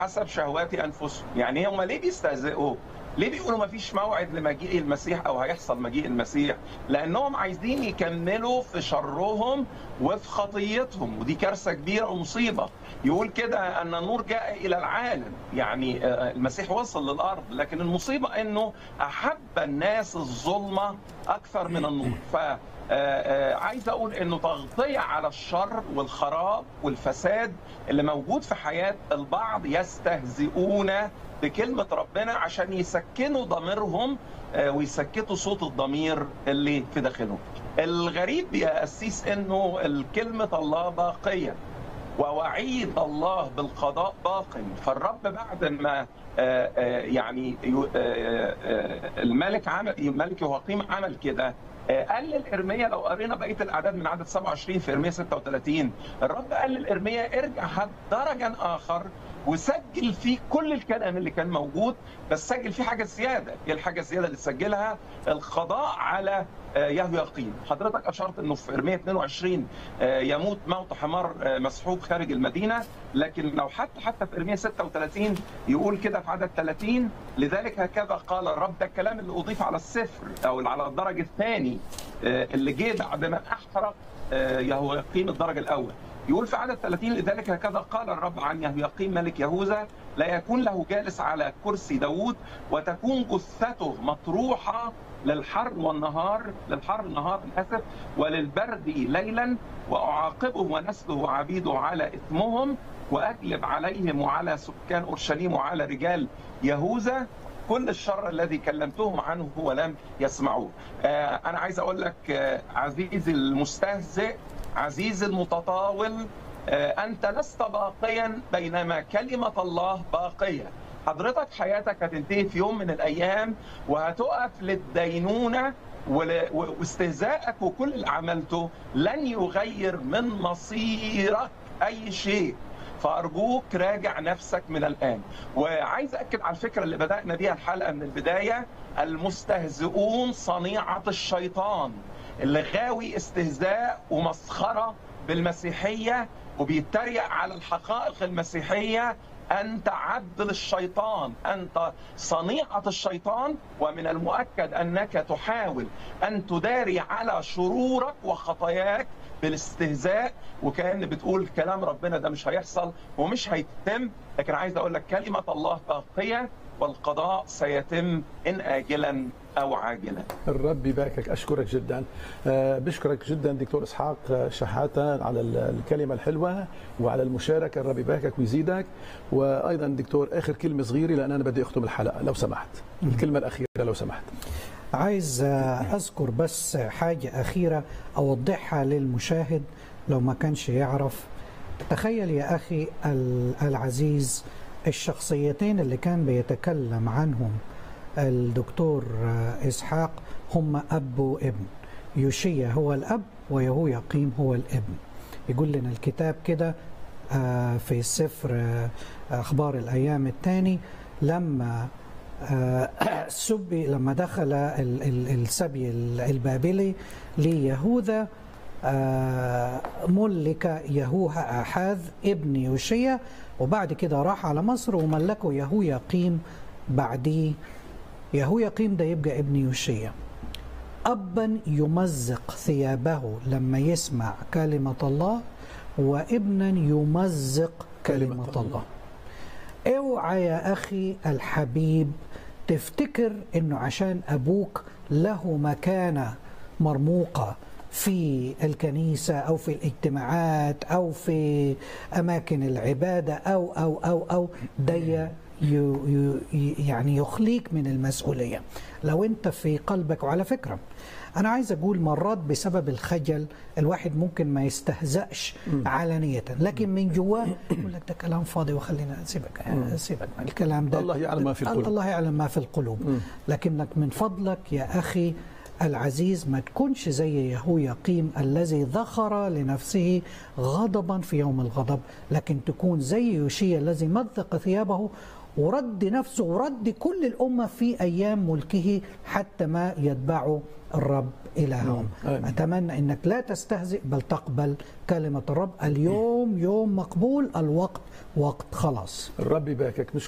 حسب شهوات انفسهم يعني هم ليه بيستهزئوا ليه بيقولوا ما فيش موعد لمجيء المسيح او هيحصل مجيء المسيح لانهم عايزين يكملوا في شرهم وفي خطيتهم ودي كارثه كبيره ومصيبه يقول كده ان النور جاء الى العالم يعني المسيح وصل للارض لكن المصيبه انه احب الناس الظلمه اكثر من النور ف عايز اقول انه تغطيه على الشر والخراب والفساد اللي موجود في حياه البعض يستهزئون بكلمه ربنا عشان يسكنوا ضميرهم ويسكتوا صوت الضمير اللي في داخلهم. الغريب يا قسيس انه كلمه الله باقيه ووعيد الله بالقضاء باق فالرب بعد ما يعني الملك عمل الملك يهاقيم عمل كده قال للإرمية لو قرينا بقية الأعداد من عدد 27 في إرمية 36 الرب قال للإرمية ارجع هات درجا آخر وسجل فيه كل الكلام اللي كان موجود بس سجل فيه حاجة زيادة ايه الحاجة الزيادة اللي سجلها القضاء على يهوياقيم حضرتك أشرت أنه في إرمية 22 يموت موت حمار مسحوب خارج المدينة لكن لو حتى حتى في إرمية 36 يقول كده في عدد 30 لذلك هكذا قال الرب ده الكلام اللي أضيف على السفر أو على الدرج الثاني اللي جه بعد ما أحرق يهوياقيم الدرج الأول يقول في عدد 30 لذلك هكذا قال الرب عن يهوياقيم ملك يهوذا لا يكون له جالس على كرسي داوود وتكون جثته مطروحة للحر والنهار للحر نهار اسف وللبرد ليلا واعاقبه ونسله وعبيده على اثمهم واجلب عليهم وعلى سكان اورشليم وعلى رجال يهوذا كل الشر الذي كلمتهم عنه ولم يسمعوه. آه انا عايز اقول لك آه عزيزي المستهزئ عزيزي المتطاول آه انت لست باقيا بينما كلمه الله باقيه. حضرتك حياتك هتنتهي في يوم من الايام وهتقف للدينونه واستهزائك وكل اللي عملته لن يغير من مصيرك اي شيء فارجوك راجع نفسك من الان وعايز اكد على الفكره اللي بدانا بيها الحلقه من البدايه المستهزئون صنيعه الشيطان اللي غاوي استهزاء ومسخره بالمسيحيه وبيتريق على الحقائق المسيحيه أنت عبد للشيطان أنت صنيعة الشيطان ومن المؤكد أنك تحاول أن تداري على شرورك وخطاياك بالاستهزاء وكأن بتقول كلام ربنا ده مش هيحصل ومش هيتم لكن عايز أقول لك كلمة الله باقية والقضاء سيتم إن آجلا أو عاجلا الرب يباركك أشكرك جدا أه بشكرك جدا دكتور إسحاق شحاتة على الكلمة الحلوة وعلى المشاركة الرب يباركك ويزيدك وأيضا دكتور آخر كلمة صغيرة لأن أنا بدي أختم الحلقة لو سمحت الكلمة الأخيرة لو سمحت عايز أذكر بس حاجة أخيرة أوضحها للمشاهد لو ما كانش يعرف تخيل يا أخي العزيز الشخصيتين اللي كان بيتكلم عنهم الدكتور إسحاق هم أب وابن يوشيا هو الأب ويهوياقيم هو الابن يقول لنا الكتاب كده في سفر أخبار الأيام الثاني لما سبي لما دخل السبي البابلي ليهوذا ملك يهوها آحاذ ابن يوشيا وبعد كده راح على مصر وملكه يهوياقيم بعديه يهوياقيم ده يبقى ابن يوشيا أبا يمزق ثيابه لما يسمع كلمة الله وابنا يمزق كلمة, كلمة الله اوعى يا أخي الحبيب تفتكر انه عشان ابوك له مكانه مرموقه في الكنيسه او في الاجتماعات او في اماكن العباده او او او او دي يعني يخليك من المسؤوليه لو انت في قلبك وعلى فكره انا عايز اقول مرات بسبب الخجل الواحد ممكن ما يستهزأش علانيه لكن من جواه يقول لك ده كلام فاضي وخلينا سيبك سيبك الكلام ده الله يعلم ما في القلوب الله يعلم ما في القلوب لكنك من فضلك يا اخي العزيز ما تكونش زي يهوياقيم الذي ذخر لنفسه غضبا في يوم الغضب لكن تكون زي يوشيا الذي مزق ثيابه ورد نفسه ورد كل الأمة في أيام ملكه حتى ما يتبعوا الرب إلههم آمين. أتمنى أنك لا تستهزئ بل تقبل كلمة الرب اليوم يوم مقبول الوقت وقت خلاص الرب يباركك